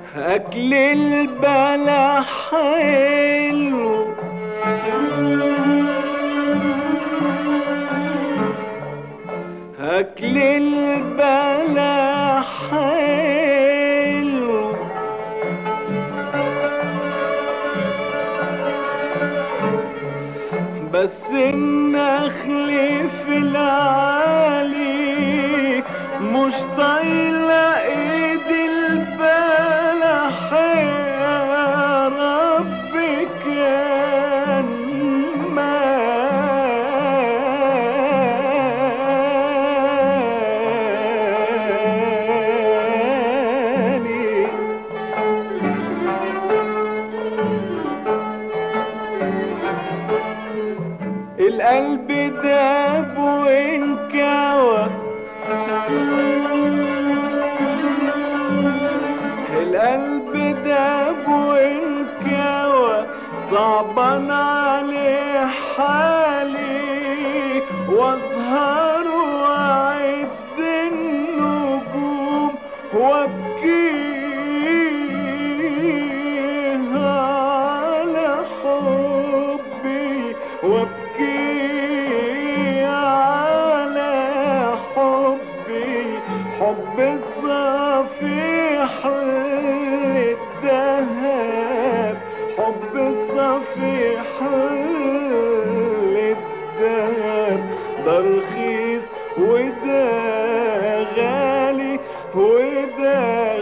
أكل البلح حلو أكل البلح حلو بس النخل في العالي مش طايلة ايد البلح يا رب كان ماني القلب داب وانكوى القلب داب وانكوى صعبان عليه حالي واظهر واعد النجوم وابكيها على حبي وابكي على حبي حب الصفيح للذهب حب الصفيح للذهب ده رخيص وده غالي وده